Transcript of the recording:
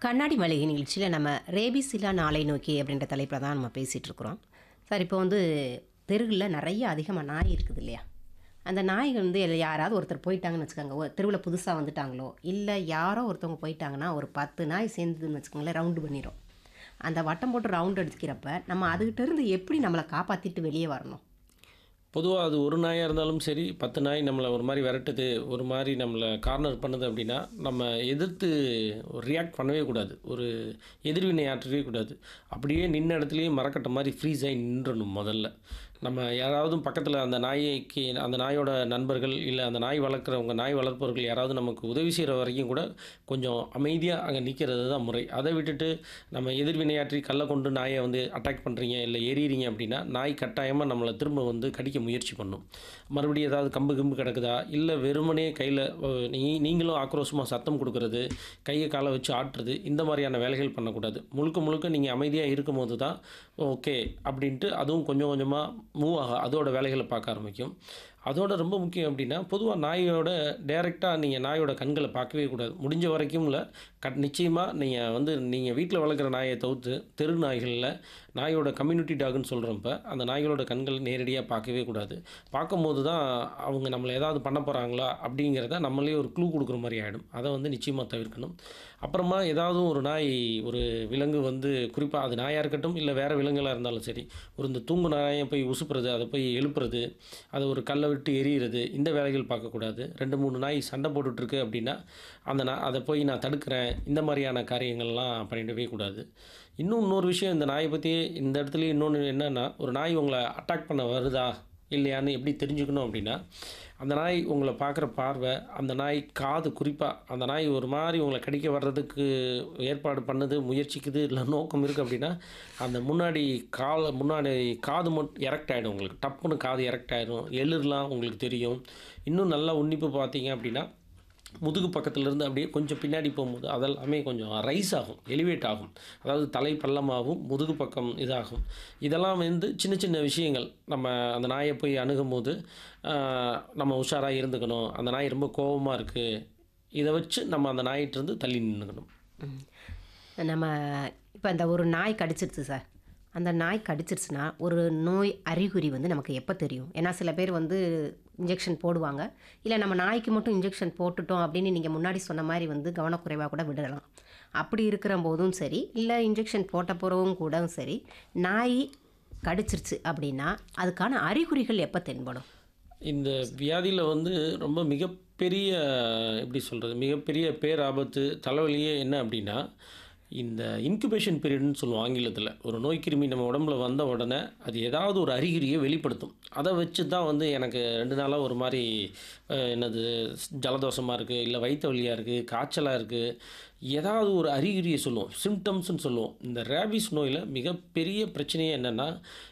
கண்ணாடி மளிகை நிகழ்ச்சியில் நம்ம ரேபிஸ் இல்லா நாளை நோக்கி அப்படின்ற தலைப்பில் தான் நம்ம பேசிகிட்டு இருக்கிறோம் சார் இப்போ வந்து தெருவில் நிறைய அதிகமாக நாய் இருக்குது இல்லையா அந்த நாய்கள் வந்து எல்ல- யாராவது ஒருத்தர் போயிட்டாங்கன்னு வச்சுக்கோங்க தெருவில் புதுசாக வந்துட்டாங்களோ இல்லை யாரோ ஒருத்தவங்க போயிட்டாங்கன்னா ஒரு பத்து நாய் சேர்ந்துன்னு வச்சுக்கோங்களேன் ரவுண்டு பண்ணிடும் அந்த வட்டம் போட்டு ரவுண்ட் அடிக்கிறப்ப நம்ம அதுகிட்ட இருந்து எப்படி நம்மளை காப்பாற்றிட்டு வெளியே வரணும் பொதுவாக அது ஒரு நாயாக இருந்தாலும் சரி பத்து நாய் நம்மளை ஒரு மாதிரி விரட்டுது ஒரு மாதிரி நம்மளை கார்னர் பண்ணுது அப்படின்னா நம்ம எதிர்த்து ரியாக்ட் பண்ணவே கூடாது ஒரு எதிர்வினை ஆற்றவே கூடாது அப்படியே நின்ன இடத்துலையே மரக்கட்ட மாதிரி ஃப்ரீஸ் ஆகி நின்றணும் முதல்ல நம்ம யாராவது பக்கத்தில் அந்த நாய்க்கு அந்த நாயோட நண்பர்கள் இல்லை அந்த நாய் வளர்க்குறவங்க நாய் வளர்ப்பவர்கள் யாராவது நமக்கு உதவி செய்கிற வரைக்கும் கூட கொஞ்சம் அமைதியாக அங்கே நிற்கிறது தான் முறை அதை விட்டுட்டு நம்ம எதிர்வினையாற்றி கல்லை கொண்டு நாயை வந்து அட்டாக் பண்ணுறீங்க இல்லை எறிகிறீங்க அப்படின்னா நாய் கட்டாயமாக நம்மளை திரும்ப வந்து கடிக்க முயற்சி பண்ணும் மறுபடியும் ஏதாவது கம்பு கிம்பு கிடக்குதா இல்லை வெறுமனே கையில் நீ நீங்களும் ஆக்ரோஷமாக சத்தம் கொடுக்கறது கையை காலை வச்சு ஆட்டுறது இந்த மாதிரியான வேலைகள் பண்ணக்கூடாது முழுக்க முழுக்க நீங்கள் அமைதியாக இருக்கும்போது தான் ஓகே அப்படின்ட்டு அதுவும் கொஞ்சம் கொஞ்சமாக மூவ் ஆக அதோட வேலைகளை பார்க்க ஆரம்பிக்கும் அதோட ரொம்ப முக்கியம் அப்படின்னா பொதுவாக நாயோட டைரெக்டாக நீங்கள் நாயோட கண்களை பார்க்கவே கூடாது முடிஞ்ச வரைக்கும் இல்லை கட் நிச்சயமாக நீங்கள் வந்து நீங்கள் வீட்டில் வளர்க்குற நாயை தவிர்த்து தெரு நாய்களில் நாயோட கம்யூனிட்டி டாக்னு சொல்கிறப்ப அந்த நாய்களோட கண்கள் நேரடியாக பார்க்கவே கூடாது பார்க்கும்போது தான் அவங்க நம்மளை ஏதாவது பண்ண போகிறாங்களா அப்படிங்கிறத நம்மளே ஒரு க்ளூ கொடுக்குற மாதிரி ஆகிடும் அதை வந்து நிச்சயமாக தவிர்க்கணும் அப்புறமா ஏதாவது ஒரு நாய் ஒரு விலங்கு வந்து குறிப்பாக அது நாயாக இருக்கட்டும் இல்லை வேறு விலங்குகளாக இருந்தாலும் சரி ஒரு இந்த தூங்கு நாயை போய் உசுப்புறது அதை போய் எழுப்புறது அதை ஒரு கல்லை விட்டு எரியிறது இந்த வேலைகள் பார்க்கக்கூடாது ரெண்டு மூணு நாய் சண்டை போட்டுட்ருக்கு அப்படின்னா அந்த நான் அதை போய் நான் தடுக்கிறேன் இந்த மாதிரியான காரியங்கள்லாம் பண்ணிடவே கூடாது இன்னும் இன்னொரு விஷயம் இந்த நாயை பற்றி இந்த இடத்துல இன்னொன்று என்னென்னா ஒரு நாய் உங்களை அட்டாக் பண்ண வருதா இல்லையான்னு எப்படி தெரிஞ்சுக்கணும் அப்படின்னா அந்த நாய் உங்களை பார்க்குற பார்வை அந்த நாய் காது குறிப்பாக அந்த நாய் ஒரு மாதிரி உங்களை கடிக்க வர்றதுக்கு ஏற்பாடு பண்ணுது முயற்சிக்குது இல்லை நோக்கம் இருக்குது அப்படின்னா அந்த முன்னாடி காலை முன்னாடி காது மட்டும் எரெக்ட் ஆகிடும் உங்களுக்கு டப்புன்னு காது எரெக்ட் ஆகிடும் எளிர்லாம் உங்களுக்கு தெரியும் இன்னும் நல்லா உன்னிப்பு பார்த்தீங்க அப்படின்னா முதுகு பக்கத்துலேருந்து அப்படியே கொஞ்சம் பின்னாடி போகும்போது அதெல்லாமே கொஞ்சம் ரைஸ் ஆகும் எலிவேட் ஆகும் அதாவது தலை பள்ளமாகும் முதுகு பக்கம் இதாகும் இதெல்லாம் வந்து சின்ன சின்ன விஷயங்கள் நம்ம அந்த நாயை போய் அணுகும்போது ஆஹ், நம்ம உஷாராக இருந்துக்கணும் அந்த நாய் ரொம்ப கோபமாக இருக்குது இதை வச்சு நம்ம அந்த நாயிட்டிருந்து தள்ளி நின்றுக்கணும் ம். நம்ம இப்போ அந்த ஒரு நாய் கடிச்சிருச்சு சார் அந்த நாய் கடிச்சிருச்சுன்னா ஒரு நோய் அறிகுறி வந்து நமக்கு எப்போ தெரியும் ஏன்னா சில பேர் வந்து இன்ஜெக்ஷன் போடுவாங்க இல்லை நம்ம நாய்க்கு மட்டும் இன்ஜெக்ஷன் போட்டுட்டோம் அப்படின்னு நீங்கள் முன்னாடி சொன்ன மாதிரி வந்து கவனக்குறைவாக கூட விடலாம் அப்படி இருக்கிற போதும் சரி இல்லை இன்ஜெக்ஷன் போட்ட பிறகும் கூட சரி நாய் கடிச்சிருச்சு அப்படின்னா அதுக்கான அறிகுறிகள் எப்போ தென்படும் இந்த வியாதியில் வந்து ரொம்ப மிகப்பெரிய எப்படி சொல்கிறது மிகப்பெரிய பேராபத்து தலைவலியே என்ன அப்படின்னா இந்த இன்குபேஷன் பீரியட்னு சொல்லுவோம் ஆங்கிலத்தில் ஒரு நோய் கிருமி நம்ம உடம்புல வந்த உடனே அது ஏதாவது ஒரு அறிகுறியை வெளிப்படுத்தும் அதை வச்சு தான் வந்து எனக்கு ரெண்டு நாளாக ஒரு மாதிரி அஹ், என்னது ஜலதோஷமாக இருக்குது இல்லை வயிற்று வலியாக இருக்குது காய்ச்சலாக இருக்குது ஏதாவது ஒரு அறிகுறியை சொல்லுவோம் சிம்டம்ஸ்னு சொல்லுவோம் இந்த ரேபிஸ் நோயில் மிகப்பெரிய பிரச்சனையே என்னென்னா